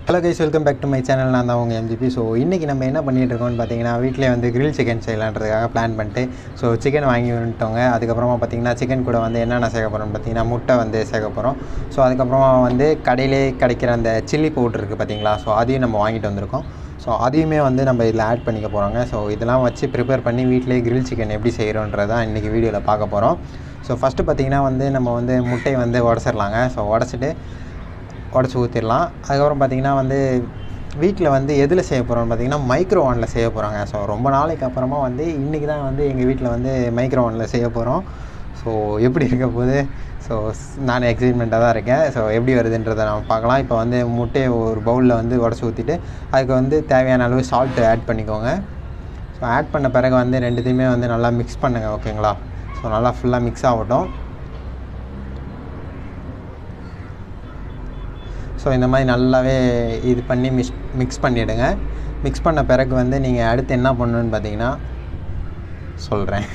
hello guys welcome back to my channel நான் தான் உங்கள் எம்ஜிபி ஸோ இன்றைக்கி நம்ம என்ன பண்ணிகிட்டு இருக்கோம்னு பார்த்தீங்கன்னா வீட்டிலே வந்து கிரில் சிக்கன் செய்யலான்றதுக்காக பிளான் பண்ணிட்டு ஸோ சிக்கன் வாங்கி வந்துட்டோங்க அதுக்கப்புறமா பார்த்தீங்கன்னா சிக்கன் கூட வந்து என்னென்ன சேர்க்க போகிறோம்னு பார்த்தீங்கன்னா முட்டை வந்து சேர்க்க போகிறோம் ஸோ அதுக்கப்புறமா வந்து கடையிலே கிடைக்கிற அந்த சில்லி பவுடர் இருக்குது பார்த்தீங்களா ஸோ அதையும் நம்ம வாங்கிட்டு வந்திருக்கோம் ஸோ அதையுமே வந்து நம்ம இதில் ஆட் பண்ணிக்க போகிறோங்க ஸோ இதெல்லாம் வச்சு ப்ரிப்பேர் பண்ணி வீட்டிலே கிரில் சிக்கன் எப்படி செய்கிறோன்றதான் இன்றைக்கி வீடியோவில் பார்க்க போகிறோம் ஸோ ஃபஸ்ட்டு பார்த்தீங்கன்னா வந்து நம்ம வந்து முட்டையை வந்து உடச்சிடலாங்க ஸோ உடச்சிட்டு உடச்சி ஊற்றிடலாம் அதுக்கப்புறம் பார்த்திங்கன்னா வந்து வீட்டில் வந்து எதில் செய்ய போகிறோம்னு பார்த்தீங்கன்னா மைக்ரோ ஓவனில் செய்ய போகிறாங்க ஸோ ரொம்ப நாளைக்கு அப்புறமா வந்து இன்றைக்கி தான் வந்து எங்கள் வீட்டில் வந்து மைக்ரோ ஓவனில் செய்ய போகிறோம் ஸோ எப்படி இருக்க போகுது ஸோ நான் எக்ஸைட்மெண்ட்டாக தான் இருக்கேன் ஸோ எப்படி வருதுன்றதை நம்ம பார்க்கலாம் இப்போ வந்து முட்டையை ஒரு பவுலில் வந்து உடச்சி ஊற்றிட்டு அதுக்கு வந்து தேவையான அளவு சால்ட்டு ஆட் பண்ணிக்கோங்க ஸோ ஆட் பண்ண பிறகு வந்து ரெண்டுத்தையுமே வந்து நல்லா மிக்ஸ் பண்ணுங்கள் ஓகேங்களா ஸோ நல்லா ஃபுல்லாக மிக்ஸ் ஆகட்டும் ஸோ இந்த மாதிரி நல்லாவே இது பண்ணி மிக்ஸ் மிக்ஸ் பண்ணிவிடுங்க மிக்ஸ் பண்ண பிறகு வந்து நீங்கள் அடுத்து என்ன பண்ணணுன்னு பார்த்தீங்கன்னா சொல்கிறேன்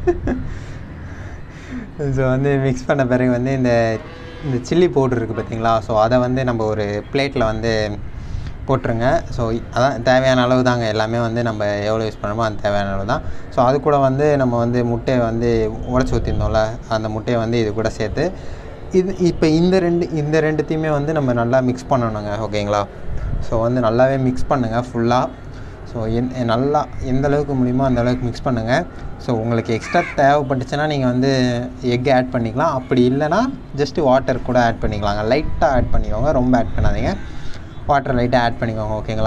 ஸோ வந்து மிக்ஸ் பண்ண பிறகு வந்து இந்த இந்த சில்லி பவுடர் இருக்குது பார்த்தீங்களா ஸோ அதை வந்து நம்ம ஒரு பிளேட்டில் வந்து போட்டுருங்க ஸோ அதான் தேவையான அளவு தாங்க எல்லாமே வந்து நம்ம எவ்வளோ யூஸ் பண்ணுறோமோ அந்த தேவையான அளவு தான் ஸோ அது கூட வந்து நம்ம வந்து முட்டையை வந்து உடச்சி ஊற்றிருந்தோம்ல அந்த முட்டையை வந்து இது கூட சேர்த்து இது இப்போ இந்த ரெண்டு இந்த ரெண்டுத்தையுமே வந்து நம்ம நல்லா மிக்ஸ் பண்ணணுங்க ஓகேங்களா ஸோ வந்து நல்லாவே மிக்ஸ் பண்ணுங்கள் ஃபுல்லாக ஸோ எந் நல்லா எந்த அளவுக்கு முடியுமோ அந்த அளவுக்கு மிக்ஸ் பண்ணுங்கள் ஸோ உங்களுக்கு எக்ஸ்ட்ரா தேவைப்பட்டுச்சுன்னா நீங்கள் வந்து எக் ஆட் பண்ணிக்கலாம் அப்படி இல்லைனா ஜஸ்ட்டு வாட்டர் கூட ஆட் பண்ணிக்கலாங்க லைட்டாக ஆட் பண்ணிக்கோங்க ரொம்ப ஆட் பண்ணாதீங்க வாட்டர் லைட்டாக ஆட் பண்ணிக்கோங்க ஓகேங்களா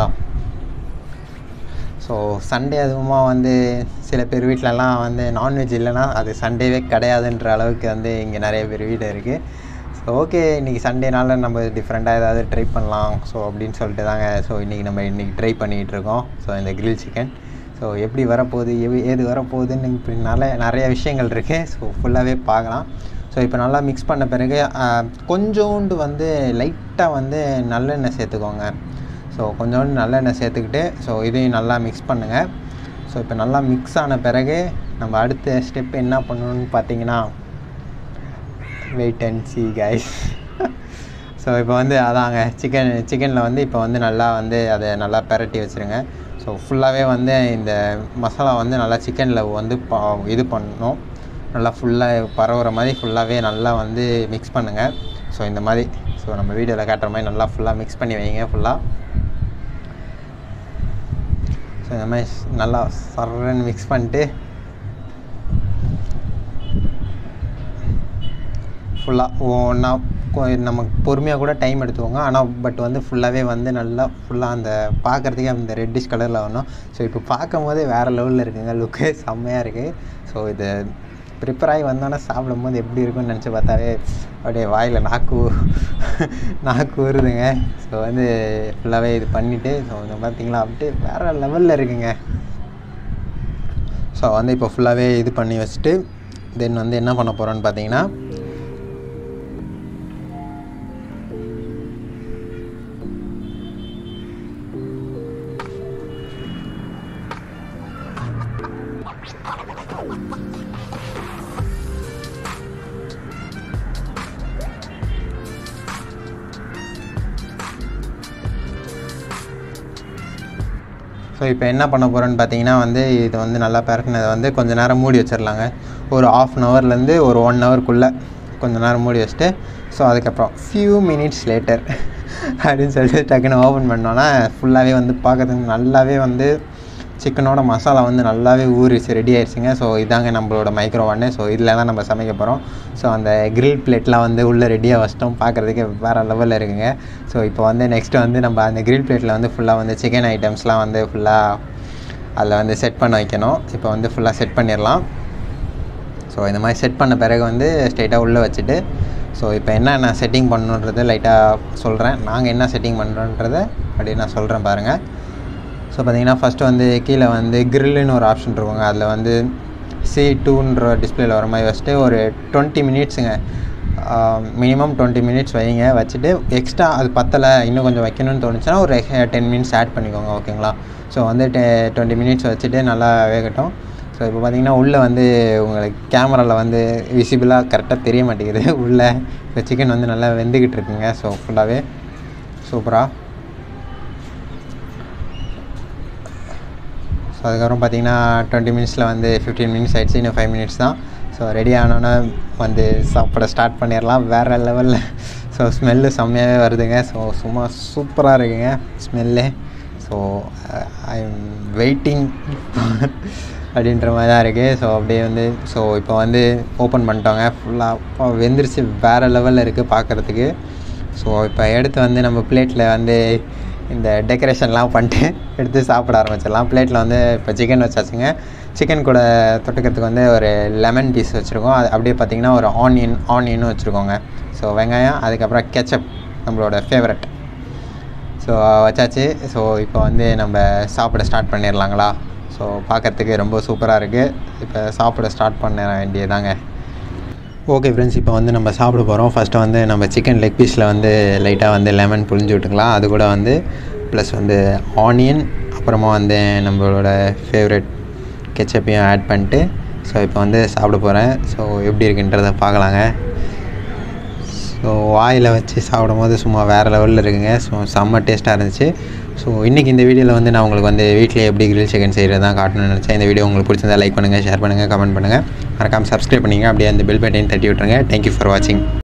ஸோ சண்டே அதுவுமா வந்து சில பேர் வீட்டிலலாம் வந்து நான்வெஜ் இல்லைன்னா அது சண்டேவே கிடையாதுன்ற அளவுக்கு வந்து இங்கே நிறைய பேர் வீடு இருக்குது ஸோ ஓகே இன்றைக்கி சண்டேனால நம்ம டிஃப்ரெண்ட்டாக ஏதாவது ட்ரை பண்ணலாம் ஸோ அப்படின்னு சொல்லிட்டு தாங்க ஸோ இன்றைக்கி நம்ம இன்றைக்கி ட்ரை பண்ணிகிட்டு இருக்கோம் ஸோ இந்த கிரில் சிக்கன் ஸோ எப்படி வரப்போகுது எவ் ஏது வரப்போகுதுன்னு இப்படி நிறைய நிறைய விஷயங்கள் இருக்குது ஸோ ஃபுல்லாகவே பார்க்கலாம் ஸோ இப்போ நல்லா மிக்ஸ் பண்ண பிறகு கொஞ்சோண்டு வந்து லைட்டாக வந்து நல்லெண்ணெய் சேர்த்துக்கோங்க ஸோ கொஞ்சோண்டு நல்லெண்ணெய் சேர்த்துக்கிட்டு ஸோ இதையும் நல்லா மிக்ஸ் பண்ணுங்கள் ஸோ இப்போ நல்லா மிக்ஸ் ஆன பிறகு நம்ம அடுத்த ஸ்டெப் என்ன பண்ணணும்னு பார்த்தீங்கன்னா wait and see guys so இப்போ வந்து அதாங்க சிக்கன் சிக்கனில் வந்து இப்போ வந்து நல்லா வந்து அதை நல்லா பெரட்டி வச்சுருங்க ஸோ ஃபுல்லாகவே வந்து இந்த மசாலா வந்து நல்லா சிக்கனில் வந்து பா இது பண்ணணும் நல்லா ஃபுல்லாக பரவுற மாதிரி ஃபுல்லாகவே நல்லா வந்து மிக்ஸ் பண்ணுங்கள் ஸோ இந்த மாதிரி ஸோ நம்ம வீடியோவில் காட்டுற மாதிரி நல்லா ஃபுல்லாக மிக்ஸ் பண்ணி வைங்க ஃபுல்லாக ஸோ இந்த மாதிரி நல்லா சரன்னு மிக்ஸ் பண்ணிட்டு ஃபுல்லாக ஒன்றா நமக்கு பொறுமையாக கூட டைம் எடுத்துக்கோங்க ஆனால் பட் வந்து ஃபுல்லாகவே வந்து நல்லா ஃபுல்லாக அந்த பார்க்குறதுக்கே அந்த ரெட்டிஷ் கலரில் வரணும் ஸோ இப்போ பார்க்கும் போதே வேறு லெவலில் இருக்குங்க லுக்கே செம்மையாக இருக்குது ஸோ இது ப்ரிப்பேர் ஆகி வந்தோன்னே சாப்பிடும் போது எப்படி இருக்கும்னு நினச்சி பார்த்தாவே அப்படியே வாயில் நாக்கு நாக்கு வருதுங்க ஸோ வந்து ஃபுல்லாகவே இது பண்ணிவிட்டு ஸோ இந்த பார்த்தீங்களா அப்படியே வேறு லெவலில் இருக்குங்க ஸோ வந்து இப்போ ஃபுல்லாகவே இது பண்ணி வச்சுட்டு தென் வந்து என்ன பண்ண போகிறோன்னு பார்த்தீங்கன்னா ஸோ இப்போ என்ன பண்ண போகிறோன்னு பார்த்தீங்கன்னா வந்து இது வந்து நல்லா பறக்கினதை வந்து கொஞ்சம் நேரம் மூடி வச்சிடலாங்க ஒரு ஆஃப் அன் ஹவர்லேருந்து ஒரு ஒன் ஹவர்க்குள்ளே கொஞ்சம் நேரம் மூடி வச்சுட்டு ஸோ அதுக்கப்புறம் ஃபியூ மினிட்ஸ் லேட்டர் அப்படின்னு சொல்லிட்டு டக்குன்னு ஓப்பன் பண்ணோன்னா ஃபுல்லாகவே வந்து பார்க்கறதுக்கு நல்லாவே வந்து சிக்கனோட மசாலா வந்து நல்லாவே ஊறிச்சு ரெடி ஆயிடுச்சுங்க ஸோ இதாங்க நம்மளோட மைக்ரோ ஒன்று ஸோ இதில் தான் நம்ம சமைக்க போகிறோம் ஸோ அந்த கிரில் பிளேட்லாம் வந்து உள்ளே ரெடியாக வச்சிட்டோம் பார்க்குறதுக்கு வேறு லெவலில் இருக்குங்க ஸோ இப்போ வந்து நெக்ஸ்ட்டு வந்து நம்ம அந்த கிரில் பிளேட்டில் வந்து ஃபுல்லாக வந்து சிக்கன் ஐட்டம்ஸ்லாம் வந்து ஃபுல்லாக அதில் வந்து செட் பண்ண வைக்கணும் இப்போ வந்து ஃபுல்லாக செட் பண்ணிடலாம் ஸோ இந்த மாதிரி செட் பண்ண பிறகு வந்து ஸ்ட்ரைட்டாக உள்ளே வச்சுட்டு ஸோ இப்போ என்ன நான் செட்டிங் பண்ணணுன்றதை லைட்டாக சொல்கிறேன் நாங்கள் என்ன செட்டிங் பண்ணுறோன்றதை அப்படி நான் சொல்கிறேன் பாருங்கள் ஸோ பார்த்தீங்கன்னா ஃபஸ்ட்டு வந்து கீழே வந்து கிரில்லுன்னு ஒரு ஆப்ஷன் இருக்குங்க அதில் வந்து சி டூன்ற டிஸ்பிளேல வர மாதிரி வச்சுட்டு ஒரு டுவெண்ட்டி மினிட்ஸுங்க மினிமம் டுவெண்ட்டி மினிட்ஸ் வைங்க வச்சுட்டு எக்ஸ்ட்ரா அது பத்தலை இன்னும் கொஞ்சம் வைக்கணும்னு தோணுச்சுன்னா ஒரு டென் மினிட்ஸ் ஆட் பண்ணிக்கோங்க ஓகேங்களா ஸோ வந்து டெ டுவெண்ட்டி மினிட்ஸ் வச்சுட்டு நல்லா வேகட்டும் ஸோ இப்போ பார்த்தீங்கன்னா உள்ளே வந்து உங்களுக்கு கேமராவில் வந்து விசிபிளாக கரெக்டாக தெரிய மாட்டேங்குது உள்ளே இப்போ சிக்கன் வந்து நல்லா வெந்துக்கிட்டு இருக்குங்க ஸோ ஃபுல்லாகவே சூப்பராக ஸோ அதுக்கப்புறம் பார்த்தீங்கன்னா டுவெண்ட்டி மினிட்ஸில் வந்து ஃபிஃப்டீன் மினிட்ஸ் ஆயிடுச்சு இன்னும் ஃபைவ் மினிட்ஸ் தான் ஸோ ரெடி ஆனோன்னே வந்து சாப்பிட ஸ்டார்ட் பண்ணிடலாம் வேறு லெவலில் ஸோ ஸ்மெல்லு செம்மையாகவே வருதுங்க ஸோ சும்மா சூப்பராக இருக்குங்க smell so I am waiting அப்படின்ற மாதிரி தான் இருக்குது ஸோ அப்படியே வந்து ஸோ இப்போ வந்து ஓப்பன் பண்ணிட்டோங்க ஃபுல்லாக வெந்துருச்சு வேறு லெவலில் இருக்குது பார்க்குறதுக்கு ஸோ இப்போ எடுத்து வந்து நம்ம பிளேட்டில் வந்து இந்த டெக்கரேஷன்லாம் பண்ணிட்டு எடுத்து சாப்பிட ஆரம்பிச்சிடலாம் பிளேட்டில் வந்து இப்போ சிக்கன் வச்சாச்சுங்க சிக்கன் கூட தொட்டுக்கிறதுக்கு வந்து ஒரு லெமன் பீஸ் வச்சுருக்கோம் அது அப்படியே பார்த்திங்கன்னா ஒரு ஆனியன் ஆனியனும் வச்சுருக்கோங்க ஸோ வெங்காயம் அதுக்கப்புறம் கெச்சப் நம்மளோட ஃபேவரட் ஸோ வச்சாச்சு ஸோ இப்போ வந்து நம்ம சாப்பிட ஸ்டார்ட் பண்ணிடலாங்களா ஸோ பார்க்குறதுக்கு ரொம்ப சூப்பராக இருக்குது இப்போ சாப்பிட ஸ்டார்ட் பண்ண வேண்டியதாங்க ஓகே ஃப்ரெண்ட்ஸ் இப்போ வந்து நம்ம சாப்பிட போகிறோம் ஃபஸ்ட்டு வந்து நம்ம சிக்கன் லெக் பீஸில் வந்து லைட்டாக வந்து லெமன் புழிஞ்சு விட்டுக்கலாம் அது கூட வந்து ப்ளஸ் வந்து ஆனியன் அப்புறமா வந்து நம்மளோட ஃபேவரட் கெச்சப்பையும் ஆட் பண்ணிட்டு ஸோ இப்போ வந்து சாப்பிட போகிறேன் ஸோ எப்படி இருக்குன்றதை பார்க்கலாங்க ஸோ வாயில் வச்சு சாப்பிடும் போது சும்மா வேறு லெவலில் இருக்குங்க ஸோ செம்ம டேஸ்ட்டாக இருந்துச்சு ஸோ இன்றைக்கி இந்த வீடியோவில் வந்து நான் உங்களுக்கு வந்து வீட்டில் எப்படி கிரில் சிக்கன் செய்கிறது தான் காட்டணும்னு நினச்சேன் இந்த வீடியோ உங்களுக்கு பிடிச்சிருந்தா லைக் பண்ணுங்கள் ஷேர் பண்ணுங்கள் கமெண்ட் பண்ணுங்கள் மறக்காமல் சப்ஸ்கிரைப் பண்ணிங்க அப்படியே அந்த பெல் பட்டையும் தட்டி விட்ருங்க தேங்க்யூ ஃபார் வாட்சிங்